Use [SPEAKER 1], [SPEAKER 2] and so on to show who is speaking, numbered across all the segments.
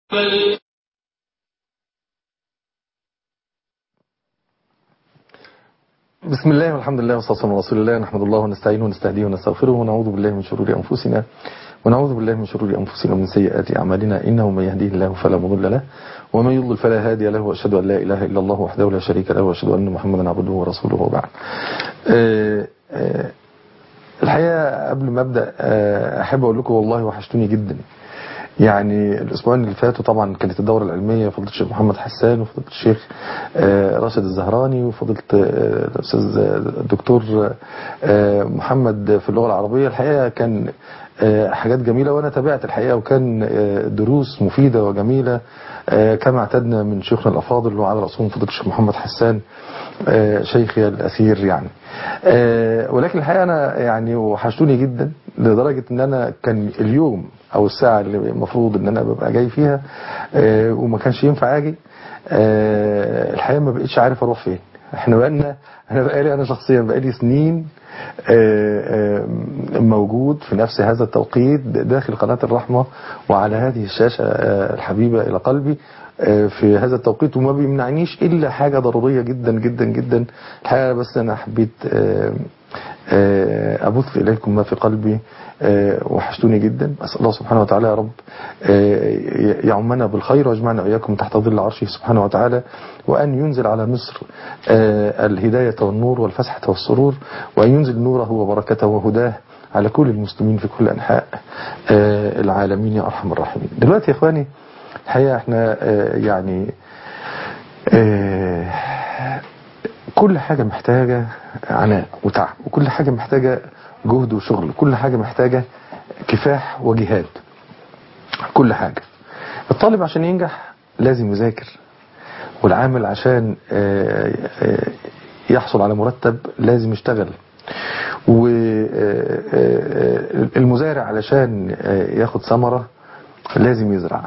[SPEAKER 1] بسم الله والحمد لله والصلاة والسلام على رسول الله نحمد الله ونستعينه ونستهديه ونستغفره ونعوذ بالله من شرور أنفسنا ونعوذ بالله من شرور أنفسنا ومن سيئات أعمالنا إنه من يهديه الله فلا مضل له ومن يضلل فلا هادي له وأشهد أن لا إله إلا الله وحده لا شريك له وأشهد أن محمدا عبده ورسوله وبعد آه، آه، الحقيقة قبل ما أبدأ آه، أحب أقول لكم والله وحشتوني جدا يعني الأسبوعين اللي فاتوا طبعا كانت الدورة العلمية فضيلة الشيخ محمد حسان وفضيلة الشيخ آه، راشد الزهراني وفضيلة آه، الأستاذ الدكتور آه، محمد في اللغة العربية الحقيقة كان آه، حاجات جميلة وأنا تابعت الحقيقة وكان آه، دروس مفيدة وجميلة آه، كما اعتدنا من شيوخنا الأفاضل وعلى رأسهم فضيلة الشيخ محمد حسان آه، شيخي الأثير يعني آه، ولكن الحقيقة أنا يعني وحشتوني جدا لدرجة أن أنا كان اليوم أو الساعة اللي المفروض أن أنا ببقى جاي فيها آه، وما كانش ينفع أجي آه، الحقيقة ما بقيتش عارف أروح فين احنا بقالنا انا بقالي انا شخصيا بقالي سنين آه، آه، موجود في نفس هذا التوقيت داخل قناة الرحمة وعلى هذه الشاشة آه، الحبيبة إلى قلبي آه، في هذا التوقيت وما بيمنعنيش إلا حاجة ضرورية جدا جدا جدا الحقيقة بس أنا حبيت آه، آه، أبث إليكم ما في قلبي آه، وحشتوني جدا أسأل الله سبحانه وتعالى يا رب آه، يعمنا بالخير ويجمعنا وإياكم تحت ظل عرشه سبحانه وتعالى وأن ينزل على مصر آه، الهداية والنور والفسحة والسرور وأن ينزل نوره وبركته وهداه على كل المسلمين في كل أنحاء آه، العالمين يا أرحم الراحمين دلوقتي يا إخواني الحقيقة احنا آه، يعني آه، كل حاجة محتاجة عناء وتعب وكل حاجة محتاجة جهد وشغل كل حاجة محتاجة كفاح وجهاد كل حاجة الطالب عشان ينجح لازم يذاكر والعامل عشان آه، آه، يحصل على مرتب لازم يشتغل والمزارع علشان آه، ياخد ثمرة لازم يزرع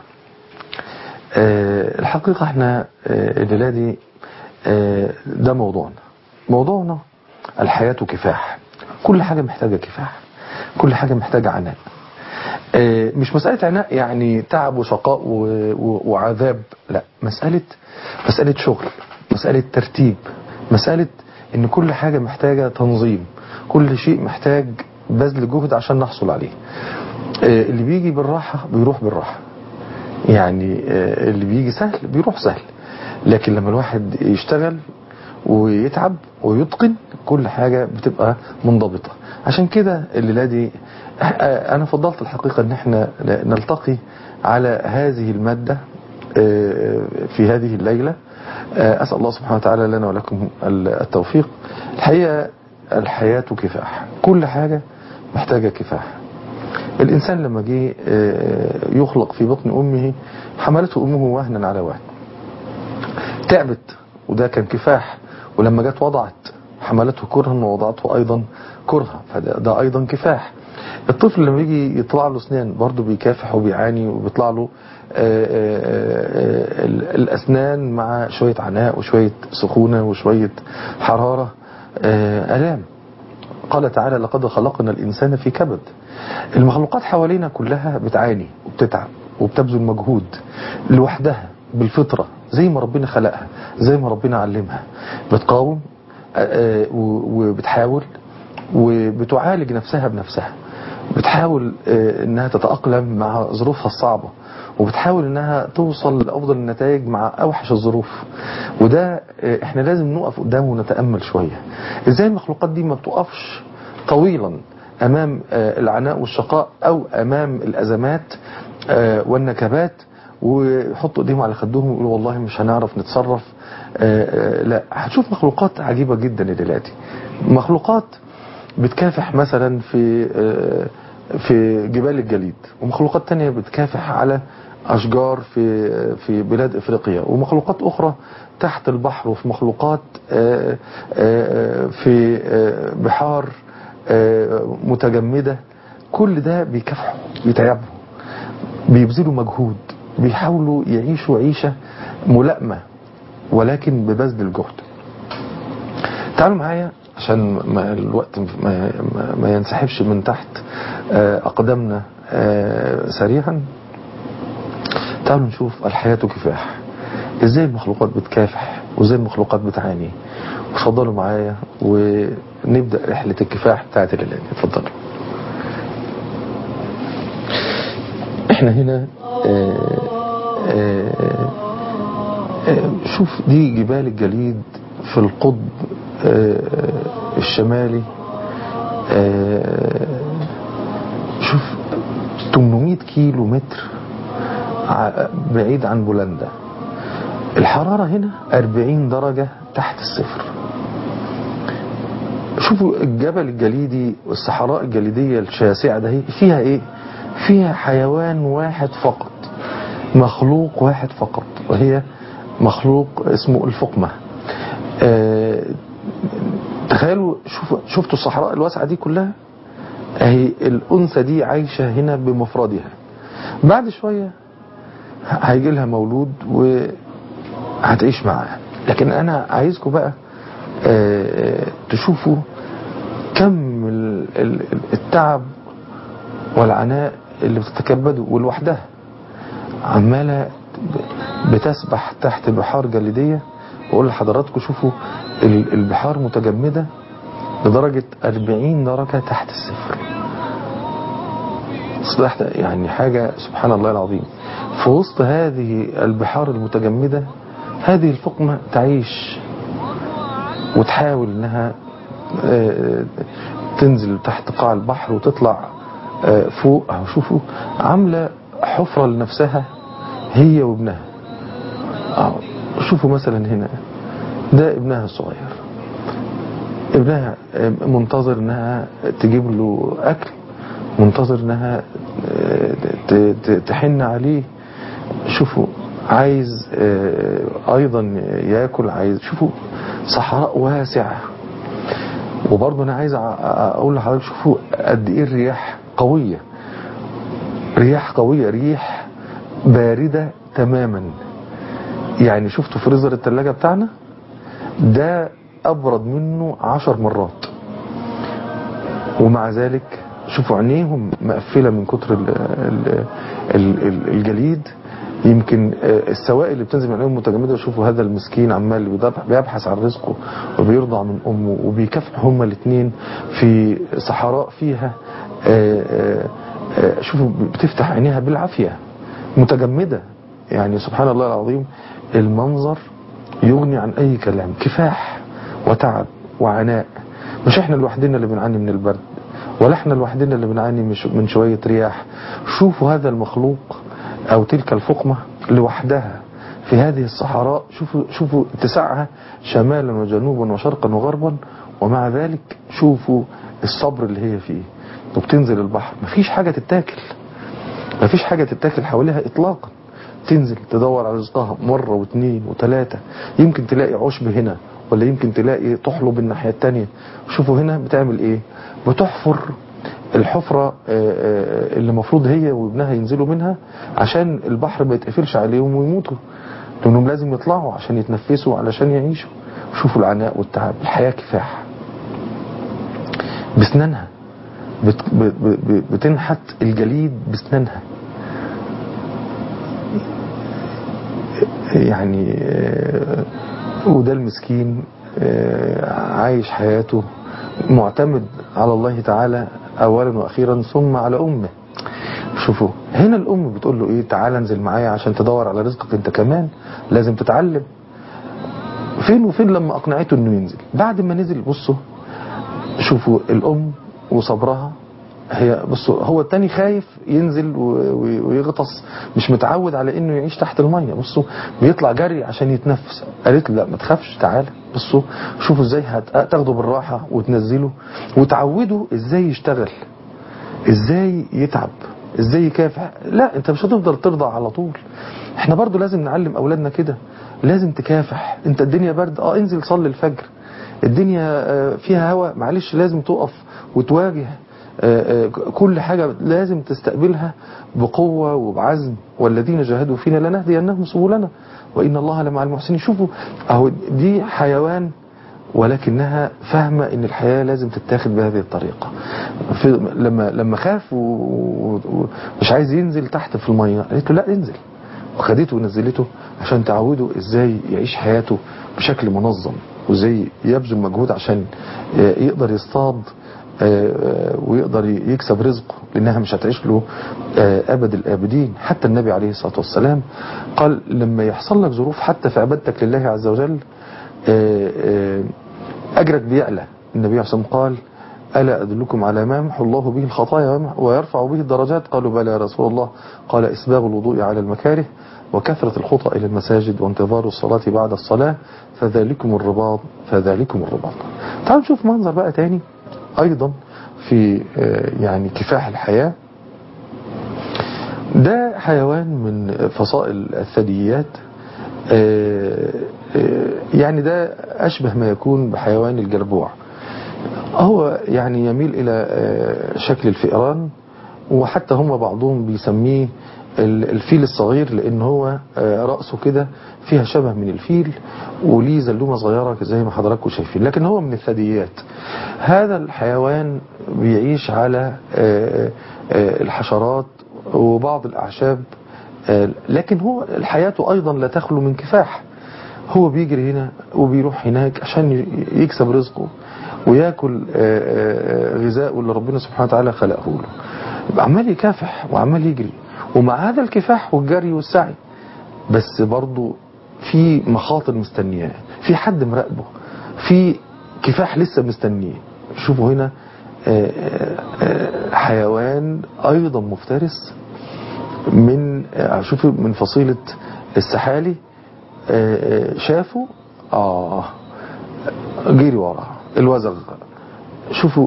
[SPEAKER 1] آه، الحقيقة احنا آه، الليلة دي آه، ده موضوعنا موضوعنا الحياة كفاح كل حاجة محتاجة كفاح كل حاجة محتاجة عناء آه، مش مسألة عناء يعني تعب وشقاء و- و- وعذاب لا مسألة مسألة شغل مسألة ترتيب مسألة ان كل حاجة محتاجة تنظيم كل شيء محتاج بذل جهد عشان نحصل عليه آه، اللي بيجي بالراحة بيروح بالراحة يعني آه، اللي بيجي سهل بيروح سهل لكن لما الواحد يشتغل ويتعب ويتقن كل حاجة بتبقى منضبطة عشان كده الليلة دي آه، أنا فضلت الحقيقة أن احنا نلتقي على هذه المادة آه، في هذه الليلة آه، أسأل الله سبحانه وتعالى لنا ولكم التوفيق الحقيقة الحياة كفاح كل حاجة محتاجة كفاح الإنسان لما جه آه، يخلق في بطن أمه حملته أمه وهنا على وهن تعبت وده كان كفاح ولما جت وضعت حملته كرها ووضعته أيضا كرها فده ده أيضا كفاح الطفل لما يجي يطلع له اسنان برضه بيكافح وبيعاني وبيطلع له آه، آه، آه، الأسنان مع شوية عناء وشوية سخونة وشوية حرارة آه، ألام قال تعالى لقد خلقنا الإنسان في كبد المخلوقات حوالينا كلها بتعاني وبتتعب وبتبذل مجهود لوحدها بالفطرة زي ما ربنا خلقها زي ما ربنا علمها بتقاوم آه، آه، و- وبتحاول وبتعالج نفسها بنفسها بتحاول آه، انها تتأقلم مع ظروفها الصعبة وبتحاول انها توصل لافضل النتائج مع اوحش الظروف وده آه، احنا لازم نقف قدامه ونتأمل شوية ازاي المخلوقات دي ما بتقفش طويلا امام آه، العناء والشقاء او امام الازمات آه، والنكبات ويحطوا ايديهم على خدهم ويقولوا والله مش هنعرف نتصرف آه، آه، لا هتشوف مخلوقات عجيبة جدا دلوقتي مخلوقات بتكافح مثلا في آه، في جبال الجليد ومخلوقات تانية بتكافح على أشجار في في بلاد إفريقيا ومخلوقات أخرى تحت البحر وفي مخلوقات آه، آه، في آه، بحار آه، متجمدة كل ده بيكافحوا بيتعبوا بيبذلوا مجهود بيحاولوا يعيشوا عيشة ملائمة ولكن ببذل الجهد تعالوا معايا عشان ما الوقت ما, ما- ما ينسحبش من تحت آه، أقدامنا آه، سريعا تعالوا نشوف الحياة كفاح ازاي المخلوقات بتكافح وازاي المخلوقات بتعاني اتفضلوا معايا ونبدأ رحلة الكفاح بتاعت الليلة اتفضلوا احنا هنا آآ آآ آآ شوف دي جبال الجليد في القطب الشمالي شوف 800 كيلو متر بعيد عن بولندا الحرارة هنا 40 درجة تحت الصفر شوفوا الجبل الجليدي والصحراء الجليدية الشاسعة ده فيها ايه فيها حيوان واحد فقط مخلوق واحد فقط وهي مخلوق اسمه الفقمة اه تخيلوا شوفوا شفتوا الصحراء الواسعة دي كلها اهي الأنثى دي عايشة هنا بمفردها بعد شوية هيجي لها مولود وهتعيش معاه لكن أنا عايزكم بقى اه تشوفوا كم التعب والعناء اللي بتتكبده ولوحدها عمالة بتسبح تحت بحار جليدية واقول لحضراتكم شوفوا البحار متجمدة لدرجة 40 درجة تحت الصفر اصبحت يعني حاجة سبحان الله العظيم في وسط هذه البحار المتجمدة هذه الفقمة تعيش وتحاول انها تنزل تحت قاع البحر وتطلع فوق اهو شوفوا عاملة حفرة لنفسها هي وابنها أهو شوفوا مثلا هنا ده ابنها الصغير ابنها منتظر انها تجيب له اكل منتظر انها تحن عليه شوفوا عايز ايضا ياكل عايز شوفوا صحراء واسعة وبرضه انا عايز اقول لحضرتك شوفوا قد ايه الرياح قوية رياح قوية ريح باردة تماما يعني شفتوا فريزر التلاجة بتاعنا ده أبرد منه عشر مرات ومع ذلك شوفوا عينيهم مقفلة من كتر ال ال ال الجليد يمكن السوائل اللي بتنزل من عينيهم متجمدة شوفوا هذا المسكين عمال بيبحث عن رزقه وبيرضع من أمه وبيكافحوا هما الاثنين في صحراء فيها شوفوا بتفتح عينيها بالعافية متجمدة يعني سبحان الله العظيم المنظر يغني عن أي كلام كفاح وتعب وعناء مش احنا لوحدنا اللي بنعاني من البرد ولا احنا لوحدنا اللي بنعاني من شوية رياح شوفوا هذا المخلوق او تلك الفقمة لوحدها في هذه الصحراء شوفوا, شوفوا اتساعها شمالا وجنوبا وشرقا وغربا ومع ذلك شوفوا الصبر اللي هي فيه وبتنزل البحر مفيش حاجة تتاكل مفيش حاجة تتاكل حواليها اطلاقا تنزل تدور على رزقها مرة واثنين وثلاثة يمكن تلاقي عشب هنا ولا يمكن تلاقي تحلب الناحية التانية شوفوا هنا بتعمل ايه بتحفر الحفرة اللي المفروض هي وابنها ينزلوا منها عشان البحر ما يتقفلش عليهم ويموتوا لانهم لازم يطلعوا عشان يتنفسوا علشان يعيشوا شوفوا العناء والتعب الحياة كفاح بسنانها بت بتنحت الجليد بسنانها يعني وده المسكين عايش حياته معتمد على الله تعالى اولا واخيرا ثم على امه شوفوا هنا الام بتقول له ايه تعالى انزل معايا عشان تدور على رزقك انت كمان لازم تتعلم فين وفين لما اقنعته انه ينزل بعد ما نزل بصوا شوفوا الام وصبرها هي بصوا هو التاني خايف ينزل ويغطس مش متعود على انه يعيش تحت المية بصوا بيطلع جري عشان يتنفس قالت له لا ما تخافش تعالى بصوا شوفوا ازاي هتاخده بالراحة وتنزله وتعوده ازاي يشتغل ازاي يتعب ازاي يكافح لا انت مش هتفضل ترضى على طول احنا برضو لازم نعلم اولادنا كده لازم تكافح انت الدنيا برد اه انزل صلي الفجر الدنيا فيها هواء معلش لازم تقف وتواجه كل حاجة لازم تستقبلها بقوة وبعزم والذين جاهدوا فينا لنهدينهم سبلنا وإن الله لمع المحسنين شوفوا أهو دي حيوان ولكنها فاهمة ان الحياة لازم تتاخد بهذه الطريقة في لما لما خاف ومش عايز ينزل تحت في المية قالت له لا انزل وخدته ونزلته عشان تعوده ازاي يعيش حياته بشكل منظم وازاي يبذل مجهود عشان يقدر يصطاد ويقدر يكسب رزقه لانها مش هتعيش له ابد الابدين حتى النبي عليه الصلاة والسلام قال لما يحصل لك ظروف حتى في عبادتك لله عز وجل اجرك بيعلى النبي عليه الصلاة والسلام قال ألا أدلكم على ما يمحو الله به الخطايا ويرفع به الدرجات قالوا بلى يا رسول الله قال إسباغ الوضوء على المكاره وكثرة الخطى إلى المساجد وانتظار الصلاة بعد الصلاة فذلكم الرباط فذلكم الرباط تعالوا نشوف منظر بقى تاني أيضا في يعني كفاح الحياة ده حيوان من فصائل الثدييات يعني ده أشبه ما يكون بحيوان الجربوع هو يعني يميل إلى شكل الفئران وحتى هم بعضهم بيسميه الفيل الصغير لأن هو رأسه كده فيها شبه من الفيل وليه زلومة صغيرة زي ما حضراتكم شايفين لكن هو من الثدييات هذا الحيوان بيعيش على الحشرات وبعض الأعشاب لكن هو حياته أيضا لا تخلو من كفاح هو بيجري هنا وبيروح هناك عشان يكسب رزقه وياكل غذاءه اللي ربنا سبحانه وتعالى خلقه له عمال يكافح وعمال يجري ومع هذا الكفاح والجري والسعي بس برضه في مخاطر مستنياه في حد مراقبه في كفاح لسه مستنيه شوفوا هنا حيوان ايضا مفترس من شوفوا من فصيلة السحالي شافوا اه جري وراه الوزغ شوفوا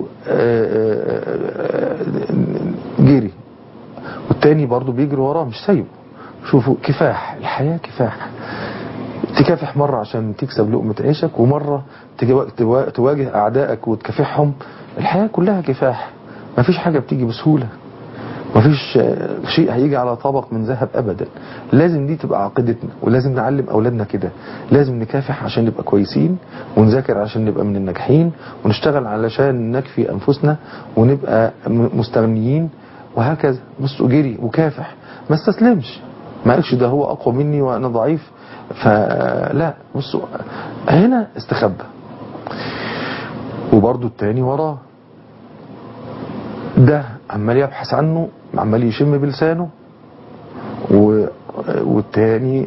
[SPEAKER 1] جري والتاني برضو بيجري وراه مش سايبه شوفوا كفاح الحياة كفاح تكافح مرة عشان تكسب لقمة عيشك ومرة تواجه أعدائك وتكافحهم الحياة كلها كفاح مفيش حاجة بتيجي بسهولة مفيش شيء هيجي على طبق من ذهب أبدا لازم دي تبقى عقيدتنا ولازم نعلم أولادنا كده لازم نكافح عشان نبقى كويسين ونذاكر عشان نبقى من الناجحين ونشتغل علشان نكفي أنفسنا ونبقى مستغنيين وهكذا بصوا جري وكافح ما استسلمش ما قالش ده هو أقوى مني وأنا ضعيف فلا بصوا هنا استخبى وبرضو التاني وراه ده عمال يبحث عنه عمال يشم بلسانه و... والتاني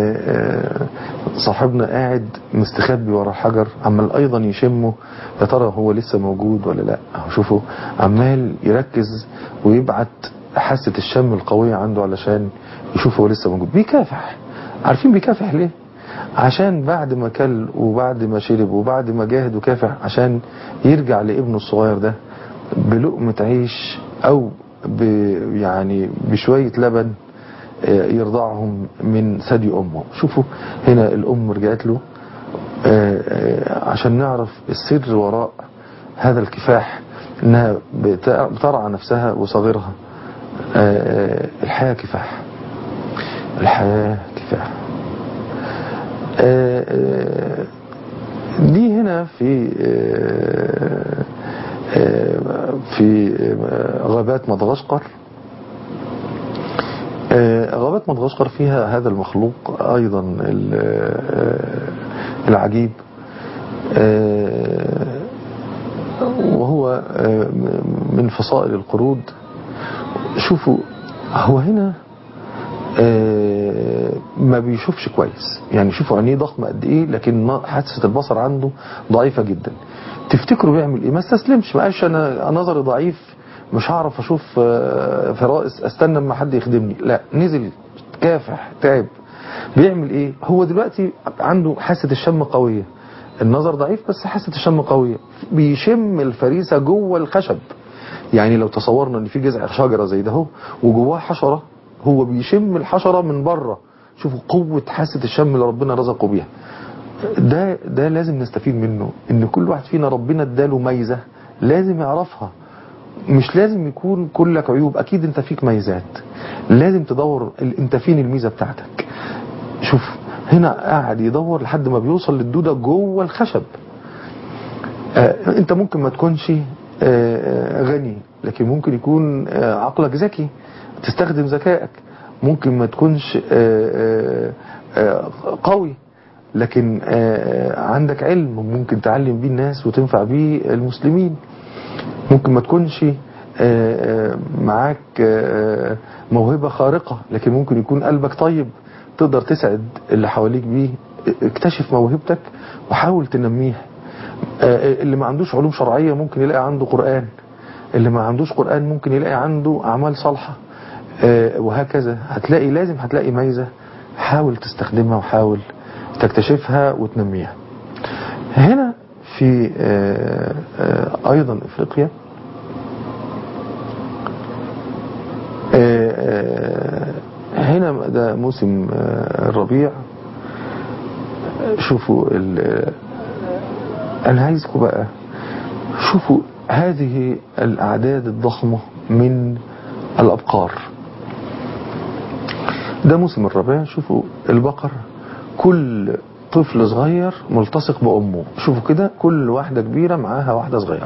[SPEAKER 1] صاحبنا قاعد مستخبي ورا الحجر عمال ايضا يشمه يا ترى هو لسه موجود ولا لا شوفوا عمال يركز ويبعت حاسة الشم القوية عنده علشان يشوف هو لسه موجود بيكافح عارفين بيكافح ليه عشان بعد ما كل وبعد ما شرب وبعد ما جاهد وكافح عشان يرجع لابنه الصغير ده بلقمة عيش او ب يعني بشوية لبن يرضعهم من ثدي امه شوفوا هنا الام رجعت له عشان نعرف السر وراء هذا الكفاح انها بترعى نفسها وصغيرها الحياة كفاح الحياة كفاح دي هنا في في غابات مدغشقر غابات مدغشقر فيها هذا المخلوق ايضا العجيب وهو من فصائل القرود شوفوا هو هنا ما بيشوفش كويس يعني شوفوا عينيه ضخمة قد ايه لكن حاسة البصر عنده ضعيفة جدا تفتكروا بيعمل ايه ما استسلمش ما قالش انا نظري ضعيف مش هعرف اشوف فرائس استنى اما حد يخدمني لا نزل كافح تعب بيعمل ايه هو دلوقتي عنده حاسة الشم قوية النظر ضعيف بس حاسة الشم قوية بيشم الفريسة جوه الخشب يعني لو تصورنا ان في جذع شجرة زي ده اهو وجواه حشرة هو بيشم الحشرة من بره شوفوا قوة حاسة الشم اللي ربنا رزقه بيها ده ده لازم نستفيد منه ان كل واحد فينا ربنا اداله ميزة لازم يعرفها مش لازم يكون كلك عيوب اكيد انت فيك ميزات لازم تدور انت فين الميزة بتاعتك شوف هنا قاعد يدور لحد ما بيوصل للدودة جوه الخشب آه انت ممكن ما تكونش آه غني لكن ممكن يكون آه عقلك ذكي تستخدم ذكائك ممكن ما تكونش آه، آه، آه، قوي لكن آه، عندك علم ممكن تعلم بيه الناس وتنفع بيه المسلمين ممكن ما تكونش آه، آه، معاك آه، موهبة خارقة لكن ممكن يكون قلبك طيب تقدر تسعد اللي حواليك بيه اكتشف موهبتك وحاول تنميها آه، اللي ما عندوش علوم شرعية ممكن يلاقي عنده قرآن اللي ما عندوش قرآن ممكن يلاقي عنده أعمال صالحة آه، وهكذا هتلاقي لازم هتلاقي ميزة حاول تستخدمها وحاول تكتشفها وتنميها هنا في آه، آه، أيضا إفريقيا آه، آه، هنا ده موسم آه، الربيع شوفوا ال- أنا عايزكم بقى شوفوا هذه الأعداد الضخمة من الأبقار ده موسم الربيع شوفوا البقر كل طفل صغير ملتصق بأمه شوفوا كده كل واحدة كبيرة معاها واحدة صغيرة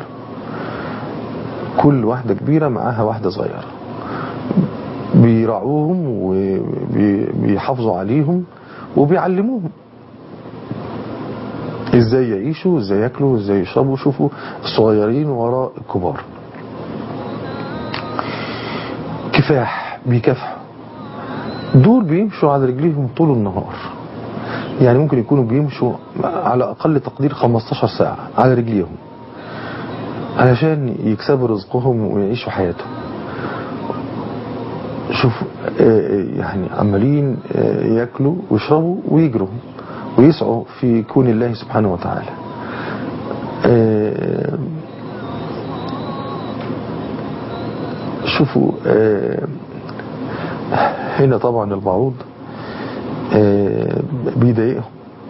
[SPEAKER 1] كل واحدة كبيرة معاها واحدة صغيرة بيراعوهم وبيحافظوا عليهم وبيعلموهم ازاي يعيشوا ازاي ياكلوا ازاي يشربوا شوفوا الصغيرين وراء الكبار كفاح بيكافحوا دول بيمشوا على رجليهم طول النهار يعني ممكن يكونوا بيمشوا على أقل تقدير 15 ساعة على رجليهم علشان يكسبوا رزقهم ويعيشوا حياتهم شوف آه، يعني عمالين آه، ياكلوا ويشربوا ويجروا ويسعوا في كون الله سبحانه وتعالى آه، شوفوا آه، هنا طبعا البعوض آه، بيضايقهم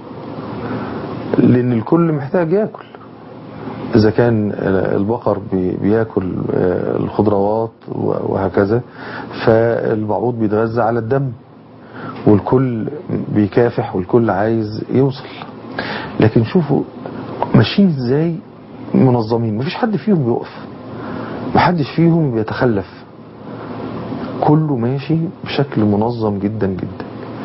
[SPEAKER 1] لان الكل محتاج ياكل اذا كان البقر بي- بياكل آه، الخضروات وهكذا فالبعوض بيتغذى على الدم والكل بيكافح والكل عايز يوصل لكن شوفوا ماشيين ازاي منظمين مفيش حد فيهم بيقف محدش فيهم بيتخلف كله ماشي بشكل منظم جدا جدا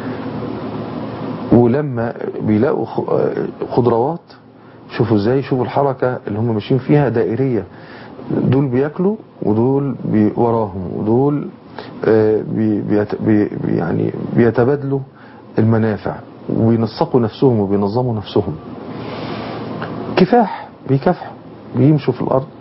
[SPEAKER 1] ولما بيلاقوا خ- خضروات شوفوا ازاي شوفوا الحركة اللي هم ماشيين فيها دائرية دول بياكلوا ودول بي وراهم ودول آه، بي بيت بي بي- يعني بيتبادلوا المنافع وبينسقوا نفسهم وبينظموا نفسهم كفاح بيكافحوا بيمشوا في الأرض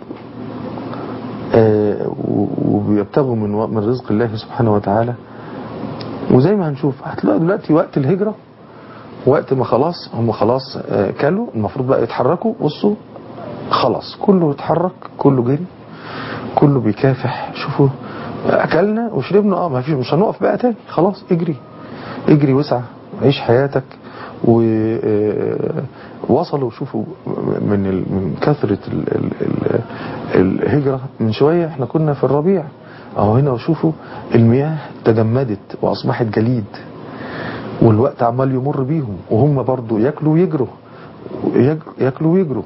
[SPEAKER 1] آه، و- وبيبتغوا من و- من رزق الله سبحانه وتعالى وزي ما هنشوف هتلاقوا دلوقتي وقت الهجرة وقت ما خلاص هم خلاص آه، كلوا المفروض بقى يتحركوا بصوا خلاص كله اتحرك كله جري كله بيكافح شوفوا اكلنا وشربنا اه ما فيش مش هنقف بقى تاني خلاص اجري اجري واسعى عيش حياتك ووصلوا شوفوا من ال- من كثرة ال ال ال الهجرة من شوية احنا كنا في الربيع اهو هنا وشوفوا المياه تجمدت واصبحت جليد والوقت عمال يمر بيهم وهم برضو ياكلوا ويجروا يج- ياكلوا ويجروا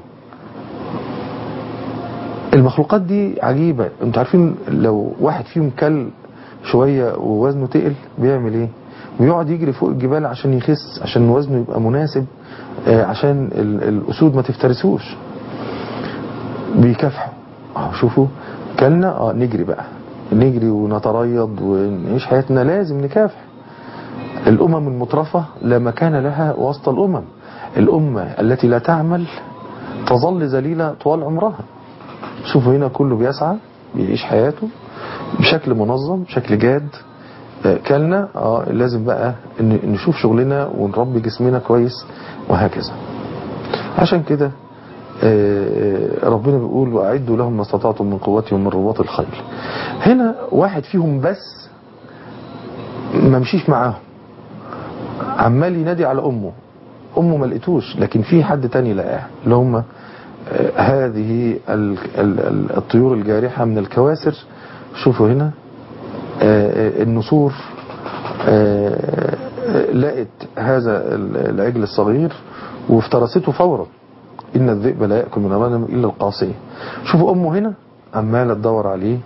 [SPEAKER 1] المخلوقات دي عجيبة انتوا عارفين لو واحد فيهم كل شوية ووزنه تقل بيعمل ايه بيقعد يجري فوق الجبال عشان يخس عشان وزنه يبقى مناسب آه، عشان ال- الأسود ما تفترسوش بيكافحوا اهو شوفوا كلنا اه نجري بقى نجري ونتريض ونعيش حياتنا لازم نكافح الأمم المترفة لا مكان لها وسط الأمم الأمة التي لا تعمل تظل ذليلة طوال عمرها شوفوا هنا كله بيسعى بيعيش حياته بشكل منظم بشكل جاد آه، كلنا اه لازم بقى ن- نشوف شغلنا ونربي جسمنا كويس وهكذا عشان كده آه، آه، ربنا بيقول وأعدوا لهم ما استطعتم من قوتهم من رباط الخيل هنا واحد فيهم بس ما مشيش معاهم عمال ينادي على أمه أمه ما لقيتوش لكن في حد تاني لقاه اللي هم آه، هذه ال- ال- ال- الطيور الجارحة من الكواسر شوفوا هنا آه، آه، النسور آه، آه، لقت هذا ال- العجل الصغير وافترسته فورا إن الذئب لا يأكل من أمانهم إلا القاصية شوفوا أمه هنا عمالة تدور عليه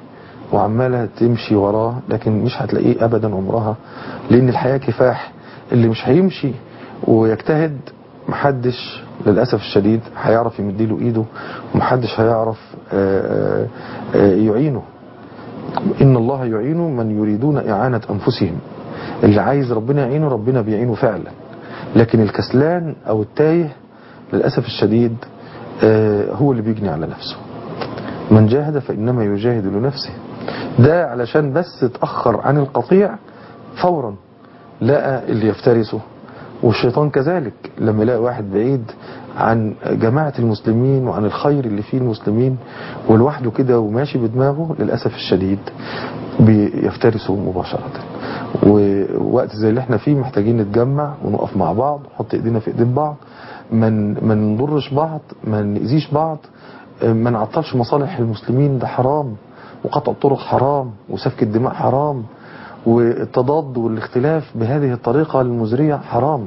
[SPEAKER 1] وعمالة تمشي وراه لكن مش هتلاقيه أبدا عمرها لأن الحياة كفاح اللي مش هيمشي ويجتهد محدش للأسف الشديد هيعرف يمديله إيده ومحدش هيعرف آه، آه، يعينه إن الله يعين من يريدون إعانة أنفسهم اللي عايز ربنا يعينه ربنا بيعينه فعلا لكن الكسلان أو التايه للأسف الشديد آه، هو اللي بيجني على نفسه من جاهد فإنما يجاهد لنفسه ده علشان بس اتأخر عن القطيع فورا لقى اللي يفترسه والشيطان كذلك لما يلاقي واحد بعيد عن جماعة المسلمين وعن الخير اللي فيه المسلمين ولوحده كده وماشي بدماغه للأسف الشديد بيفترسه مباشرة ووقت زي اللي احنا فيه محتاجين نتجمع ونقف مع بعض نحط ايدينا في ايدين بعض ما ما نضرش بعض ما نأذيش بعض ما نعطلش مصالح المسلمين ده حرام وقطع الطرق حرام وسفك الدماء حرام والتضاد والاختلاف بهذه الطريقة المزرية حرام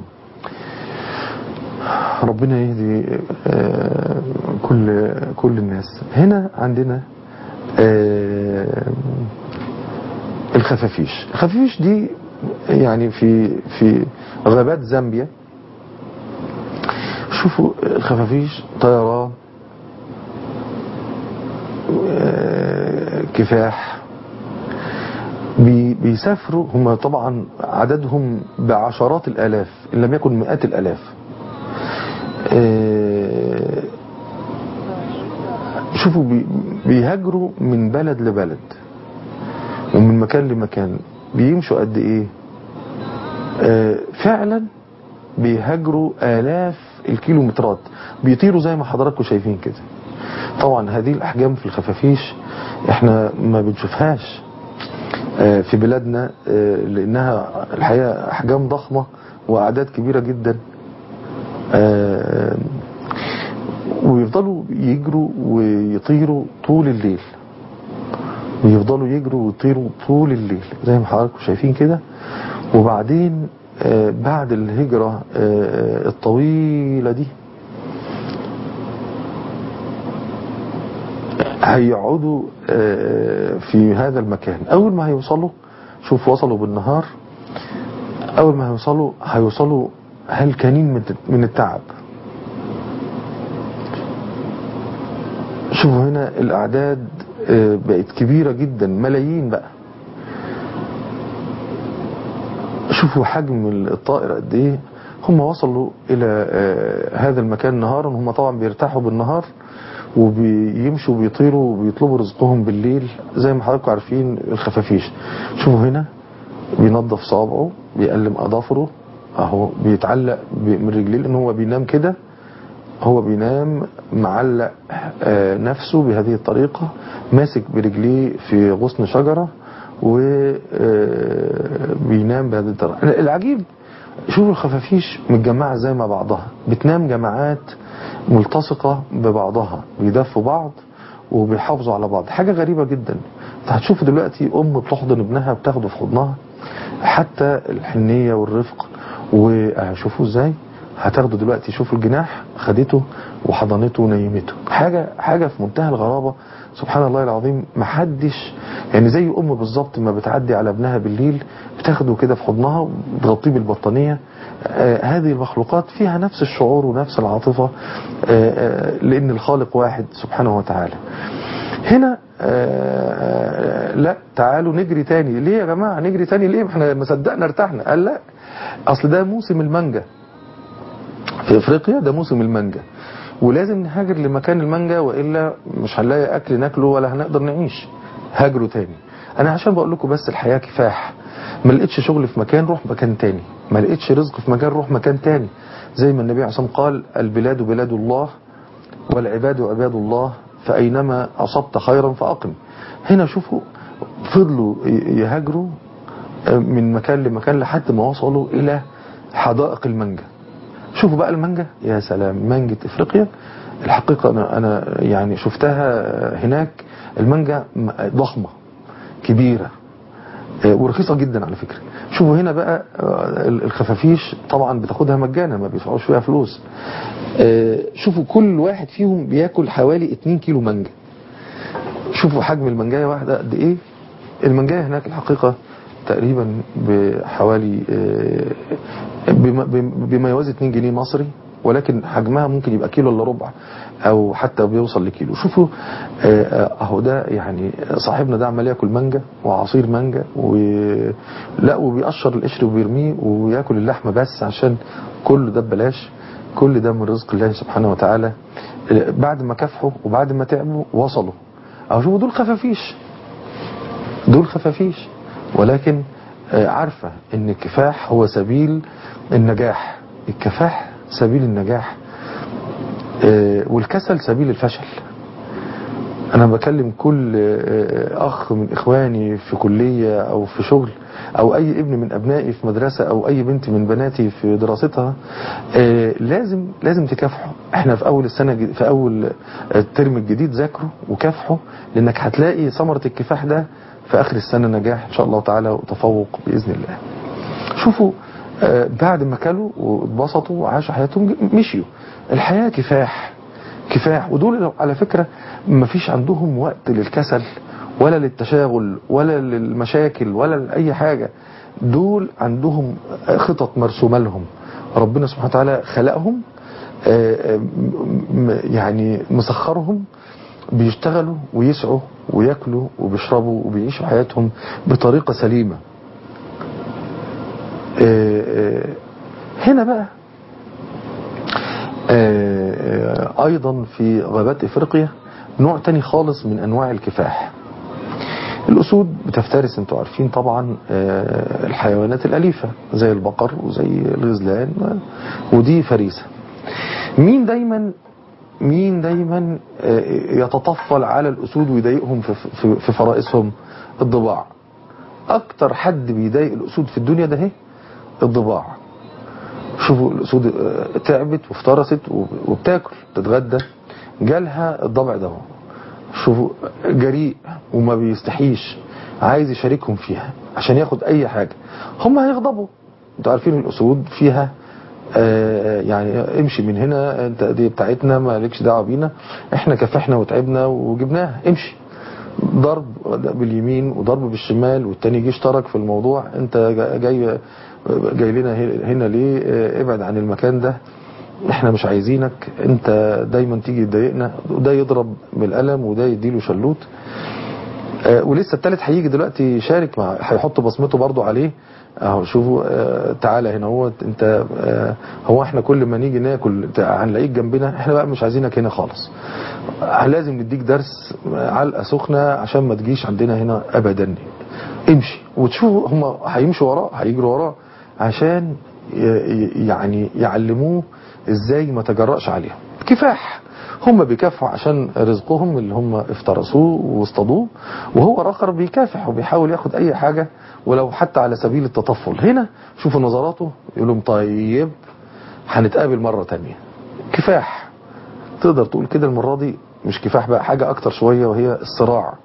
[SPEAKER 1] ربنا يهدي آه، كل كل الناس هنا عندنا آه، الخفافيش الخفافيش دي يعني في في غابات زامبيا شوفوا الخفافيش طيران آه، كفاح بي- بيسافروا هم طبعا عددهم بعشرات الآلاف إن لم يكن مئات الآلاف آه، شوفوا بي- بيهاجروا من بلد لبلد ومن مكان لمكان بيمشوا قد ايه آه، فعلا بيهاجروا آلاف الكيلومترات بيطيروا زي ما حضراتكم شايفين كده طبعا هذه الأحجام في الخفافيش احنا ما بنشوفهاش آه، في بلادنا آه، لأنها الحقيقة أحجام ضخمة وأعداد كبيرة جدا آه، ويفضلوا يجروا ويطيروا طول الليل ويفضلوا يجروا ويطيروا طول الليل زي ما حضراتكم شايفين كده وبعدين آه، بعد الهجرة آه، الطويلة دي هيقعدوا آه، في هذا المكان أول ما هيوصلوا شوف وصلوا بالنهار أول ما هيوصلوا هيوصلوا هلكانين من من التعب شوفوا هنا الأعداد آه، بقت كبيرة جدا ملايين بقى شوفوا حجم الطائر قد ايه هم وصلوا الى آه، هذا المكان نهارا هم طبعا بيرتاحوا بالنهار وبيمشوا وبيطيروا وبيطلبوا رزقهم بالليل زي ما حضراتكم عارفين الخفافيش شوفوا هنا بينظف صابعه بيقلم اظافره اهو بيتعلق ب- من رجليه لان هو بينام كده هو بينام معلق آه، نفسه بهذه الطريقة ماسك برجليه في غصن شجرة وبينام بهذه الطريقة العجيب شوفوا الخفافيش متجمعة زي ما بعضها بتنام جماعات ملتصقة ببعضها بيدفوا بعض وبيحافظوا على بعض حاجة غريبة جدا انت هتشوف دلوقتي ام بتحضن ابنها بتاخده في حضنها حتى الحنية والرفق وهشوفوا ازاي هتاخده دلوقتي شوفوا الجناح خدته وحضنته ونيمته حاجة حاجة في منتهى الغرابة سبحان الله العظيم محدش يعني زي ام بالظبط ما بتعدي على ابنها بالليل بتاخده كده في حضنها وتغطيه بالبطانية آه هذه المخلوقات فيها نفس الشعور ونفس العاطفة آه آه لأن الخالق واحد سبحانه وتعالى هنا آه لا تعالوا نجري تاني ليه يا جماعة نجري تاني ليه ما احنا ما صدقنا ارتحنا قال لا اصل ده موسم المانجا في افريقيا ده موسم المانجا ولازم نهاجر لمكان المانجا والا مش هنلاقي اكل ناكله ولا هنقدر نعيش هاجروا تاني انا عشان بقول لكم بس الحياة كفاح ما لقيتش شغل في مكان روح مكان تاني ما لقيتش رزق في مكان روح مكان تاني زي ما النبي عليه الصلاة والسلام قال البلاد بلاد الله والعباد عباد الله فأينما أصبت خيرا فأقم هنا شوفوا فضلوا يهاجروا من مكان لمكان لحد ما وصلوا إلى حدائق المانجا شوفوا بقى المانجا يا سلام مانجة إفريقيا الحقيقة أنا, أنا يعني شفتها هناك المانجا ضخمة كبيرة ورخيصة جدا على فكرة شوفوا هنا بقى الخفافيش طبعا بتاخدها مجانا ما بيدفعوش فيها فلوس شوفوا كل واحد فيهم بياكل حوالي 2 كيلو مانجا شوفوا حجم المانجاية واحدة قد ايه المنجاية هناك الحقيقة تقريبا بحوالي آه، بما, بما يوازي 2 جنيه مصري ولكن حجمها ممكن يبقى كيلو الا ربع او حتى بيوصل لكيلو شوفوا آه، آه، اهو ده يعني صاحبنا ده عمال ياكل مانجا وعصير مانجا و لا وبيقشر القشر وبيرميه وياكل اللحمه بس عشان كل ده ببلاش كل ده من رزق الله سبحانه وتعالى آه، بعد ما كافحوا وبعد ما تعبوا وصلوا اهو شوفوا دول خفافيش دول خفافيش ولكن آه، عارفة ان الكفاح هو سبيل النجاح الكفاح سبيل النجاح آه، والكسل سبيل الفشل انا بكلم كل آه، اخ من اخواني في كلية او في شغل او اي ابن من ابنائي في مدرسة او اي بنت من بناتي في دراستها آه، لازم لازم تكافحوا احنا في اول السنة الجد- في اول الترم الجديد ذاكروا وكافحوا لانك هتلاقي ثمرة الكفاح ده في اخر السنة نجاح ان شاء الله تعالى وتفوق باذن الله شوفوا آه، بعد ما كلوا واتبسطوا وعاشوا حياتهم ج- مشيوا الحياة كفاح كفاح ودول على فكرة ما فيش عندهم وقت للكسل ولا للتشاغل ولا للمشاكل ولا لأي حاجة دول عندهم خطط مرسومة لهم ربنا سبحانه وتعالى خلقهم آه، م- م- يعني مسخرهم بيشتغلوا ويسعوا وياكلوا وبيشربوا وبيعيشوا حياتهم بطريقة سليمة آه، آه، هنا بقى آه، آه، ايضا في غابات افريقيا نوع تاني خالص من انواع الكفاح الاسود بتفترس انتوا عارفين طبعا آه، الحيوانات الاليفة زي البقر وزي الغزلان ودي فريسة مين دايما مين دايما آه، يتطفل على الاسود ويضايقهم في, في, في فرائسهم الضباع اكتر حد بيضايق الاسود في الدنيا ده هي الضباع شوفوا الاسود آه، تعبت وافترست وب- وبتاكل تتغدى جالها الضبع ده شوفوا جريء وما بيستحيش عايز يشاركهم فيها عشان ياخد اي حاجة هم هيغضبوا انتوا عارفين الاسود فيها آه، يعني امشي من هنا انت دي بتاعتنا ما لكش دعوه بينا احنا كافحنا وتعبنا وجبناها امشي ضرب باليمين وضرب بالشمال والتاني جه اشترك في الموضوع انت جاي جاي لنا هنا ليه اه، ابعد عن المكان ده احنا مش عايزينك انت دايما تيجي تضايقنا وده يضرب بالقلم وده يديله شلوت اه، ولسه التالت هيجي دلوقتي يشارك مع هيحط بصمته برضو عليه اهو شوفوا اه، تعالى هنا هو انت اه، هو احنا كل ما نيجي ناكل هنلاقيك جنبنا احنا بقى مش عايزينك هنا خالص لازم نديك درس علقه سخنه عشان ما تجيش عندنا هنا ابدا امشي وتشوفوا هم هيمشوا وراه هيجروا وراه عشان ي- ي- يعني يعلموه ازاي ما تجرأش عليهم كفاح هم بيكافحوا عشان رزقهم اللي هم افترسوه واصطادوه وهو الاخر بيكافح وبيحاول ياخد اي حاجة ولو حتى على سبيل التطفل هنا شوفوا نظراته يقول لهم طيب هنتقابل مرة تانية كفاح تقدر تقول كده المرة دي مش كفاح بقى حاجة اكتر شوية وهي الصراع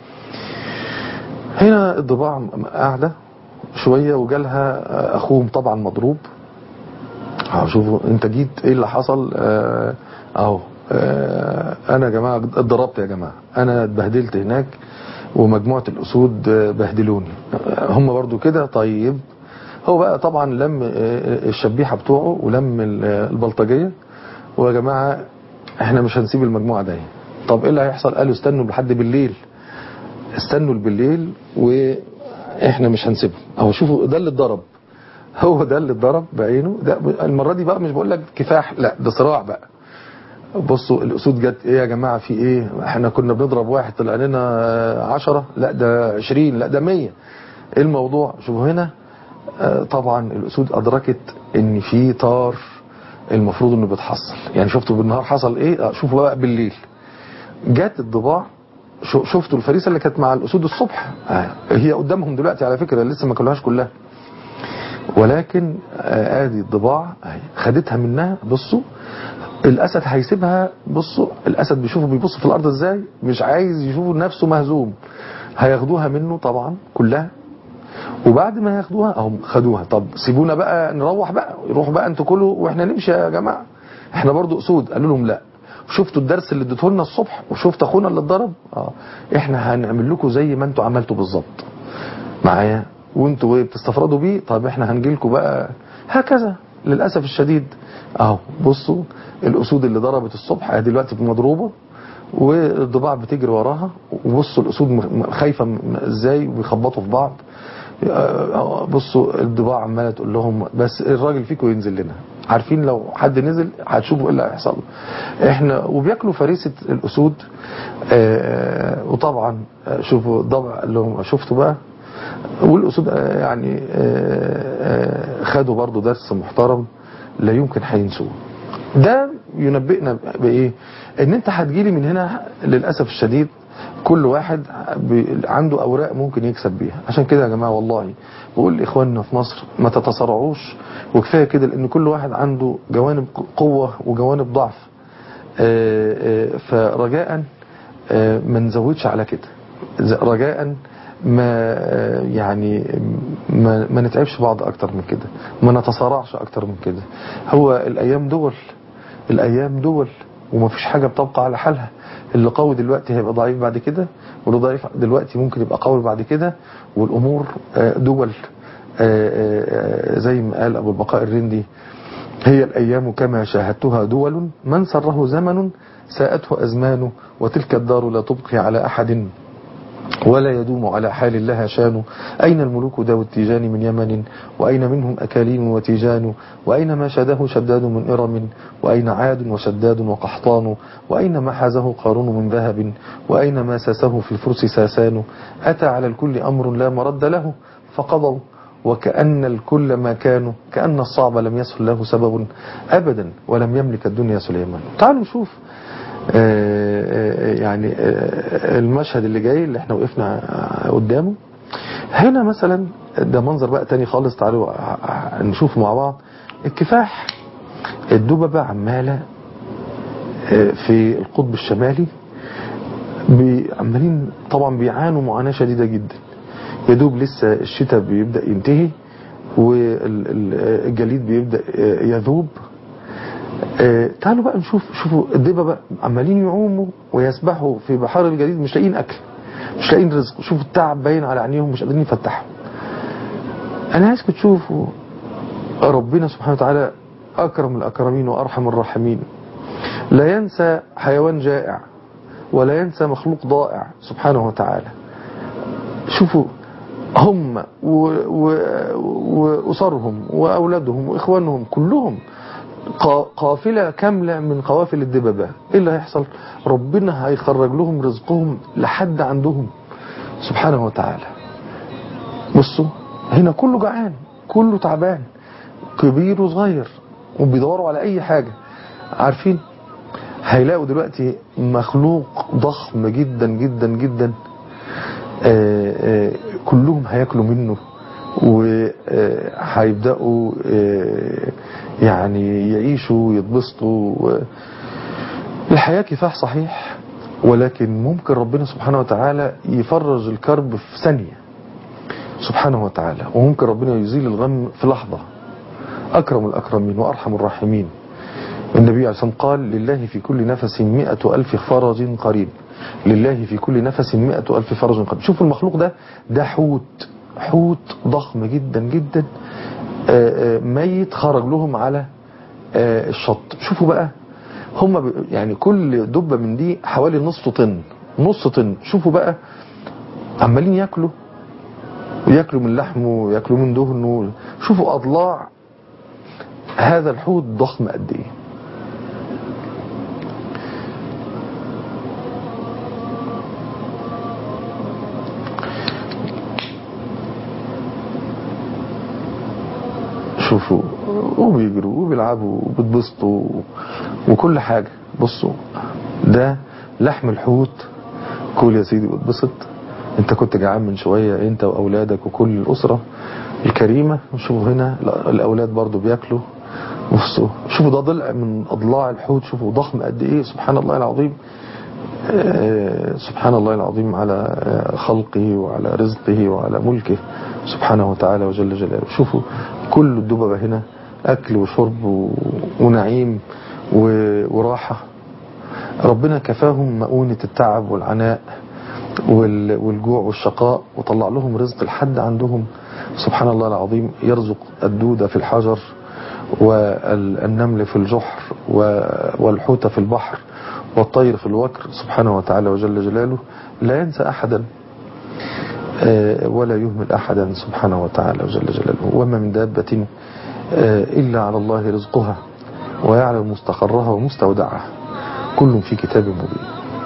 [SPEAKER 1] هنا الضباع قاعدة شوية وجالها اخوهم طبعا مضروب اهو شوفوا انت جيت ايه اللي حصل آه، اهو آه، انا يا جماعة اتضربت يا جماعة انا اتبهدلت هناك ومجموعة الاسود آه، بهدلوني آه، هم برضو كده طيب هو بقى طبعا لم آه، الشبيحة بتوعه ولم ال- آه، البلطجية ويا جماعة احنا مش هنسيب المجموعة دي طب ايه اللي هيحصل قالوا استنوا لحد بالليل استنوا بالليل واحنا مش هنسيبهم اهو شوفوا ده اللي اتضرب هو ده اللي اتضرب بعينه ده المرة دي بقى مش بقول لك كفاح لا ده صراع بقى بصوا الاسود جت ايه يا جماعة في ايه احنا كنا بنضرب واحد طلع لنا آه، عشرة لا ده عشرين لا ده مية ايه الموضوع شوفوا هنا آه، طبعا الاسود ادركت ان في طار المفروض انه بيتحصل يعني شفتوا بالنهار حصل ايه آه، شوفوا بقى بالليل جت الضباع شو- شفتوا الفريسة اللي كانت مع الاسود الصبح آه، هي قدامهم دلوقتي على فكرة لسه ما كلوهاش كلها ولكن آه، ادي الضباع أهي، خدتها منها بصوا الاسد هيسيبها بصوا الاسد بيشوفه بيبص في الارض ازاي مش عايز يشوفه نفسه مهزوم هياخدوها منه طبعا كلها وبعد ما ياخدوها اهم خدوها طب سيبونا بقى نروح بقى يروحوا بقى انتوا كلوا واحنا نمشي يا جماعه احنا برضو اسود قالوا لهم لا وشفتوا الدرس اللي اديته لنا الصبح وشفت اخونا اللي اتضرب اه احنا هنعمل لكم زي ما انتوا عملتوا بالظبط معايا وانتوا ايه بتستفردوا بيه طب احنا هنجي لكم بقى هكذا للاسف الشديد اهو بصوا الاسود اللي ضربت الصبح ادي دلوقتي مضروبه والضباع بتجري وراها وبصوا الاسود م- خايفه م- ازاي وبيخبطوا في بعض آه، بصوا الضباع عماله تقول لهم بس الراجل فيكم ينزل لنا عارفين لو حد نزل هتشوفوا ايه اللي هيحصل احنا وبياكلوا فريسه الاسود آه، وطبعا آه، شوفوا الضبع اللي هم شفتوا بقى والاسود آه، يعني آه، آه، خدوا برضو درس محترم لا يمكن هينسوه ده ينبئنا بايه ان انت هتجيلي من هنا للاسف الشديد كل واحد بي- عنده اوراق ممكن يكسب بيها عشان كده يا جماعه والله بقول لاخواننا في مصر ما تتصارعوش وكفايه كده لان كل واحد عنده جوانب قوه وجوانب ضعف آه، آه، فرجاء آه، ما نزودش على كده ز- رجاء ما آه، يعني ما, ما نتعبش بعض اكتر من كده ما نتصارعش اكتر من كده هو الايام دول الايام دول وما فيش حاجه بتبقى على حالها اللي قوي دلوقتي هيبقى ضعيف بعد كده واللي ضعيف دلوقتي ممكن يبقى قوي بعد كده والامور آه، دول آه، آه، آه، زي ما قال ابو البقاء الرندي هي الأيام كما شاهدتها دول من سره زمن ساءته أزمان وتلك الدار لا تبقي على أحد ولا يدوم على حال لها شان أين الملوك ذو التيجان من يمن وأين منهم أكاليم وتيجان وأين ما شاده شداد من إرم وأين عاد وشداد وقحطان وأين ما حازه قارون من ذهب وأين ما ساسه في الفرس ساسان أتى على الكل أمر لا مرد له فقضوا وكأن الكل ما كانوا كأن الصعب لم يسهل له سبب أبدا ولم يملك الدنيا سليمان تعالوا نشوف آه، آه، يعني آه، المشهد اللي جاي اللي احنا وقفنا قدامه هنا مثلا ده منظر بقى تاني خالص تعالوا ع- نشوفه مع بعض الكفاح الدببة عمالة آه، في القطب الشمالي بي- عمالين طبعا بيعانوا معاناة شديدة جدا يا دوب لسه الشتاء بيبدأ ينتهي والجليد بيبدأ آه، يذوب آه، تعالوا بقى نشوف شوفوا الدببة بقى عمالين يعوموا ويسبحوا في بحار الجليد مش لاقيين اكل مش لاقيين رزق شوفوا التعب باين على عينيهم مش قادرين يفتحوا انا عايزكم تشوفوا ربنا سبحانه وتعالى اكرم الاكرمين وارحم الراحمين لا ينسى حيوان جائع ولا ينسى مخلوق ضائع سبحانه وتعالى شوفوا هم و- و- وأسرهم وأولادهم وإخوانهم كلهم قا- قافلة كاملة من قوافل الدببة إيه اللي هيحصل ربنا هيخرج لهم رزقهم لحد عندهم سبحانه وتعالى بصوا هنا كله جعان كله تعبان كبير وصغير وبيدوروا على أي حاجة عارفين هيلاقوا دلوقتي مخلوق ضخم جدا جدا جدا آه، آه، كلهم هياكلوا منه وهيبدأوا يعني يعيشوا ويتبسطوا و- الحياة كفاح صحيح ولكن ممكن ربنا سبحانه وتعالى يفرج الكرب في ثانية سبحانه وتعالى وممكن ربنا يزيل الغم في لحظة أكرم الأكرمين وأرحم الراحمين النبي عليه الصلاة والسلام قال لله في كل نفس مئة ألف فرج قريب لله في كل نفس مئة ألف فرج قريب شوفوا المخلوق ده ده حوت حوت ضخم جدا جدا آه، آه، ميت خرج لهم على آه، الشط شوفوا بقى هم ب- يعني كل دبة من دي حوالي نص طن نص طن شوفوا بقى عمالين ياكلوا وياكلوا من لحمه وياكلوا من دهنه شوفوا أضلاع هذا الحوت ضخم قد ايه شوفوا وبيجروا وبيلعبوا وبيتبسطوا وكل حاجة بصوا ده لحم الحوت كل يا سيدي واتبسط انت كنت جعان من شوية انت واولادك وكل الاسرة الكريمة شوفوا هنا الاولاد برضو بياكلوا بصوا شوفوا ده ضلع من اضلاع الحوت شوفوا ضخم قد ايه سبحان الله العظيم آه، سبحان الله العظيم على آه، خلقه وعلى رزقه وعلى ملكه سبحانه وتعالى وجل جلاله شوفوا كل الدببة هنا أكل وشرب و- ونعيم و- وراحة ربنا كفاهم مؤونة التعب والعناء وال- والجوع والشقاء وطلع لهم رزق لحد عندهم سبحان الله العظيم يرزق الدودة في الحجر والنمل في الجحر و- والحوت في البحر والطير في الوكر سبحانه وتعالى وجل جلاله لا ينسى أحدا آه، ولا يهمل أحدا سبحانه وتعالى وجل جلاله وما من دابة آه، إلا على الله رزقها ويعلم مستقرها ومستودعها كل في كتاب مبين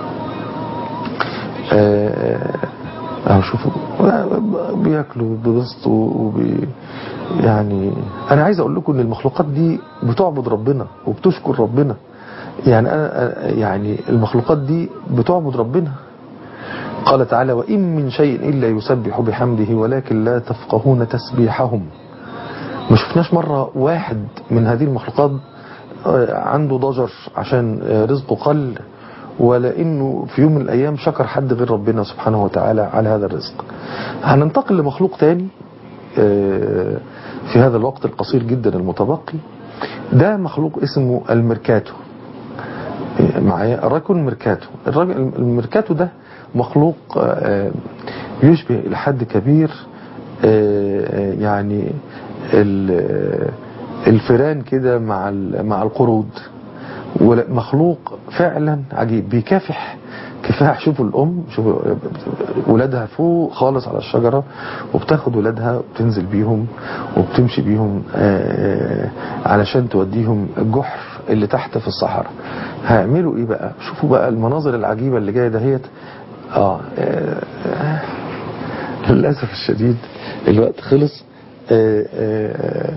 [SPEAKER 1] آه، اهو شوفوا بياكلوا ببسط وبي يعني انا عايز اقول لكم ان المخلوقات دي بتعبد ربنا وبتشكر ربنا يعني انا يعني المخلوقات دي بتعبد ربنا قال تعالى وان من شيء الا يسبح بحمده ولكن لا تفقهون تسبيحهم ما شفناش مرة واحد من هذه المخلوقات آه، عنده ضجر عشان آه، رزقه قل ولا انه في يوم من الايام شكر حد غير ربنا سبحانه وتعالى على هذا الرزق هننتقل لمخلوق تاني آه، في هذا الوقت القصير جدا المتبقي ده مخلوق اسمه الميركاتو آه، معايا الرجل ميركاتو الراجل الميركاتو ده مخلوق آه، يشبه الى حد كبير آه، يعني ال- الفيران كده مع ال- مع القرود ولا- مخلوق فعلا عجيب بيكافح كفاح شوفوا الأم شوفوا ولادها فوق خالص على الشجرة وبتاخد ولادها وبتنزل بيهم وبتمشي بيهم آه، علشان توديهم الجحر اللي تحت في الصحراء هيعملوا ايه بقى شوفوا بقى المناظر العجيبة اللي جاية دهيت اه آه، للأسف الشديد الوقت خلص آه، آه،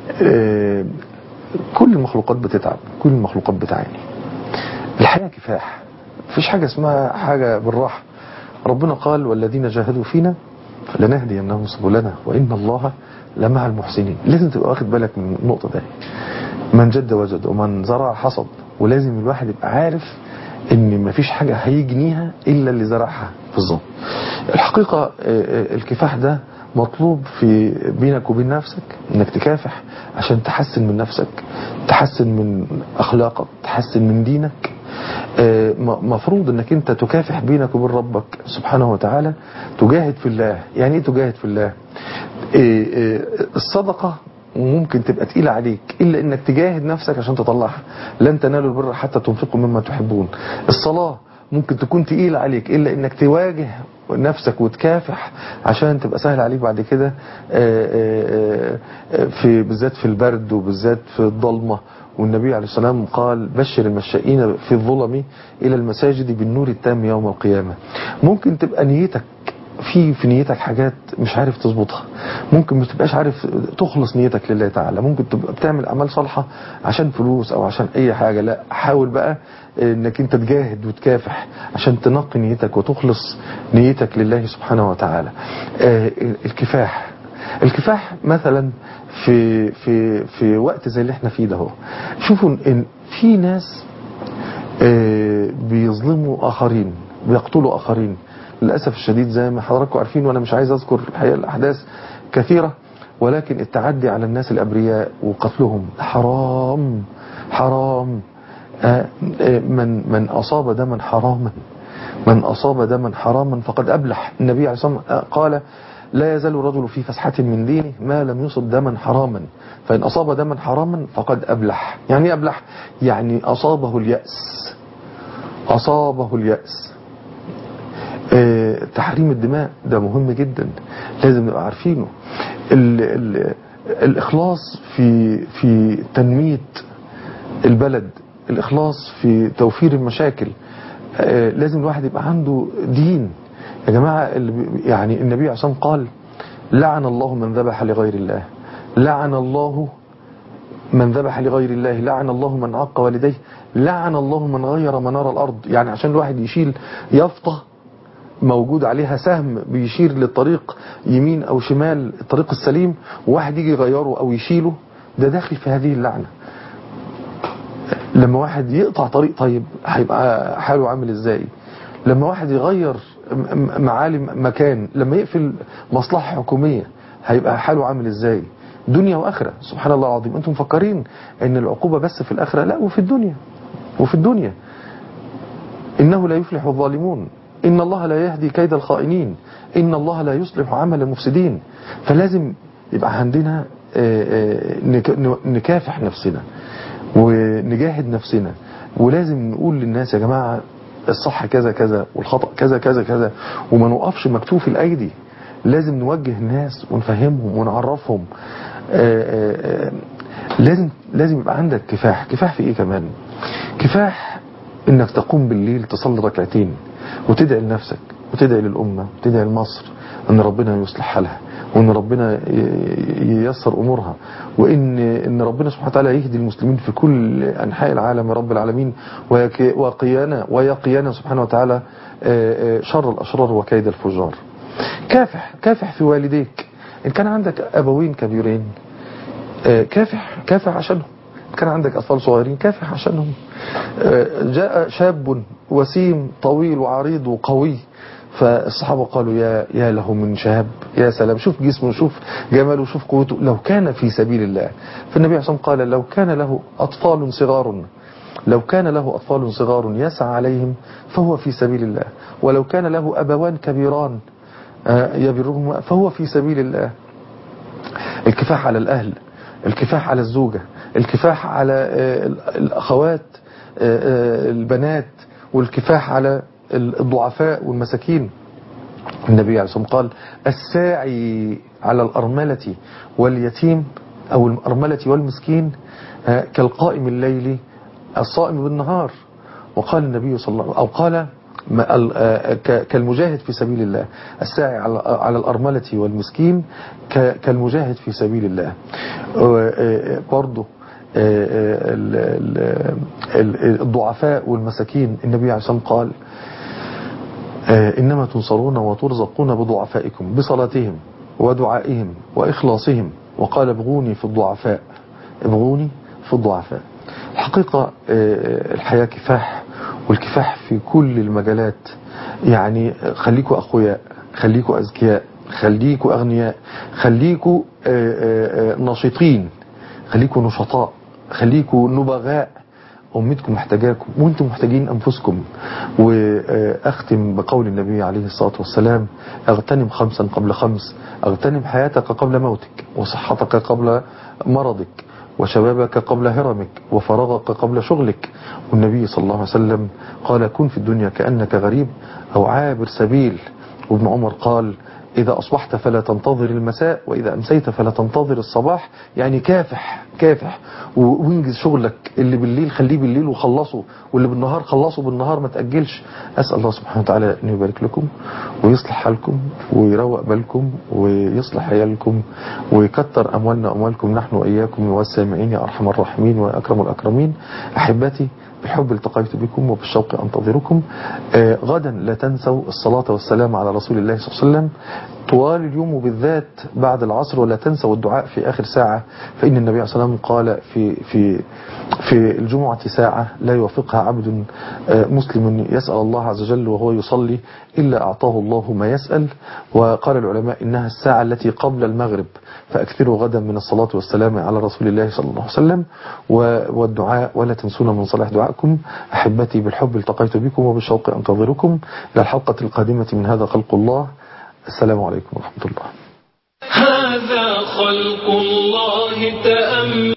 [SPEAKER 1] آه، كل المخلوقات بتتعب كل المخلوقات بتعاني الحياة كفاح مفيش حاجة اسمها حاجة بالراحة ربنا قال والذين جاهدوا فينا لنهدينهم سبلنا وإن الله لمع المحسنين لازم تبقى واخد بالك من النقطة دي من جد وجد ومن زرع حصد ولازم الواحد يبقى عارف ان مفيش حاجة هيجنيها الا اللي زرعها بالظبط الحقيقة آه، آه، الكفاح ده مطلوب في بينك وبين نفسك انك تكافح عشان تحسن من نفسك تحسن من اخلاقك تحسن من دينك آه، م- مفروض انك انت تكافح بينك وبين ربك سبحانه وتعالى تجاهد في الله يعني ايه تجاهد في الله آه، آه، الصدقة ممكن تبقى تقيلة عليك إلا إنك تجاهد نفسك عشان تطلعها لن تنالوا البر حتى تنفقوا مما تحبون الصلاة ممكن تكون تقيلة عليك إلا إنك تواجه نفسك وتكافح عشان تبقى سهل عليك بعد كده آه، آه، آه، في بالذات في البرد وبالذات في الضلمة والنبي عليه الصلاة والسلام قال بشر المشائين في الظلم إلى المساجد بالنور التام يوم القيامة ممكن تبقى نيتك في في نيتك حاجات مش عارف تظبطها ممكن ما تبقاش عارف تخلص نيتك لله تعالى ممكن تبقى بتعمل اعمال صالحه عشان فلوس او عشان اي حاجه لا حاول بقى انك انت تجاهد وتكافح عشان تنقي نيتك وتخلص نيتك لله سبحانه وتعالى آه، الكفاح الكفاح مثلا في في في وقت زي اللي احنا فيه ده هو شوفوا ان في ناس آه، بيظلموا اخرين بيقتلوا اخرين للاسف الشديد زي ما حضراتكم عارفين وانا مش عايز اذكر الحقيقه الاحداث كثيره ولكن التعدي على الناس الابرياء وقتلهم حرام حرام آه، آه، من من اصاب دما حراما من اصاب دما حراما فقد ابلح النبي عليه الصلاه والسلام قال لا يزال الرجل في فسحة من دينه ما لم يصب دما حراما فإن أصاب دما حراما فقد أبلح يعني إيه أبلح يعني أصابه اليأس أصابه اليأس آه، تحريم الدماء ده مهم جدا لازم نبقى عارفينه ال ال الإخلاص في في تنمية البلد الإخلاص في توفير المشاكل آه، لازم الواحد يبقى عنده دين يا جماعة اللي بي- يعني النبي عليه الصلاة والسلام قال لعن الله من ذبح لغير الله لعن الله من ذبح لغير الله لعن الله من عق والديه لعن الله من غير منار الأرض يعني عشان الواحد يشيل يافطة موجود عليها سهم بيشير للطريق يمين أو شمال الطريق السليم وواحد يجي يغيره أو يشيله ده داخل في هذه اللعنة لما واحد يقطع طريق طيب هيبقى حاله عامل ازاي لما واحد يغير م- م- معالم مكان لما يقفل مصلحة حكومية هيبقى حاله عامل ازاي دنيا واخرة سبحان الله العظيم انتم مفكرين ان العقوبة بس في الاخرة لا وفي الدنيا وفي الدنيا إنه لا يفلح الظالمون إن الله لا يهدي كيد الخائنين إن الله لا يصلح عمل المفسدين فلازم يبقى عندنا نكافح نفسنا ونجاهد نفسنا ولازم نقول للناس يا جماعة الصح كذا كذا والخطأ كذا كذا كذا وما نوقفش مكتوف الأيدي لازم نوجه الناس ونفهمهم ونعرفهم لازم لازم يبقى عندك كفاح كفاح في ايه كمان كفاح انك تقوم بالليل تصلي ركعتين وتدعي لنفسك وتدعي للأمة وتدعي لمصر ان ربنا يصلح حالها وان ربنا ييسر امورها وان ان ربنا سبحانه وتعالى يهدي المسلمين في كل انحاء العالم يا رب العالمين ويقينا ويقينا سبحانه وتعالى شر الاشرار وكيد الفجار كافح كافح في والديك ان كان عندك ابوين كبيرين كافح كافح عشانهم كان عندك أطفال صغيرين كافح عشانهم جاء شاب وسيم طويل وعريض وقوي فالصحابة قالوا يا يا له من شاب يا سلام شوف جسمه شوف جماله شوف قوته لو كان في سبيل الله فالنبي عليه الصلاة والسلام قال لو كان له أطفال صغار لو كان له أطفال صغار يسعى عليهم فهو في سبيل الله ولو كان له أبوان كبيران يبرهما فهو في سبيل الله الكفاح على الأهل الكفاح على الزوجة الكفاح على الأخوات البنات والكفاح على الضعفاء والمساكين النبي عليه الصلاة والسلام قال الساعي على الأرملة واليتيم أو الأرملة والمسكين كالقائم الليل الصائم بالنهار وقال النبي صلى الله عليه وسلم أو قال كالمجاهد في سبيل الله الساعي على الأرملة والمسكين كالمجاهد في سبيل الله برضه الضعفاء والمساكين النبي عليه الصلاة والسلام قال إنما تنصرون وترزقون بضعفائكم بصلاتهم ودعائهم وإخلاصهم وقال ابغوني في الضعفاء ابغوني في الضعفاء الحقيقة الحياة كفاح والكفاح في كل المجالات يعني خليكوا أخوياء خليكوا أذكياء خليكوا أغنياء خليكوا نشيطين خليكوا نشطاء خليكوا نبغاء أمتكم محتاجاكم وانتم محتاجين أنفسكم وأختم بقول النبي عليه الصلاة والسلام اغتنم خمسا قبل خمس اغتنم حياتك قبل موتك وصحتك قبل مرضك وشبابك قبل هرمك وفراغك قبل شغلك والنبي صلى الله عليه وسلم قال كن في الدنيا كأنك غريب أو عابر سبيل وابن عمر قال إذا أصبحت فلا تنتظر المساء وإذا أمسيت فلا تنتظر الصباح يعني كافح كافح وانجز شغلك اللي بالليل خليه بالليل وخلصه واللي بالنهار خلصه بالنهار ما تأجلش أسأل الله سبحانه وتعالى أن يبارك لكم ويصلح حالكم ويروق بالكم ويصلح عيالكم ويكتر أموالنا وأموالكم نحن وإياكم والسامعين يا أرحم الراحمين وأكرم الأكرمين أحبتي بالحب التقيت بكم وبالشوق أنتظركم آه غدا لا تنسوا الصلاة والسلام على رسول الله صلى الله عليه وسلم طوال اليوم وبالذات بعد العصر ولا تنسوا الدعاء في آخر ساعة فإن النبي عليه الصلاة والسلام قال في, في, في الجمعة ساعة لا يوافقها عبد آه مسلم يسأل الله عز وجل وهو يصلي إلا أعطاه الله ما يسأل وقال العلماء إنها الساعة التي قبل المغرب فأكثروا غدا من الصلاة والسلام على رسول الله صلى الله عليه وسلم والدعاء ولا تنسونا من صلاح دعائكم أحبتي بالحب التقيت بكم وبالشوق أنتظركم إلى الحلقة القادمة من هذا خلق الله السلام عليكم ورحمة الله
[SPEAKER 2] هذا خلق الله تأمل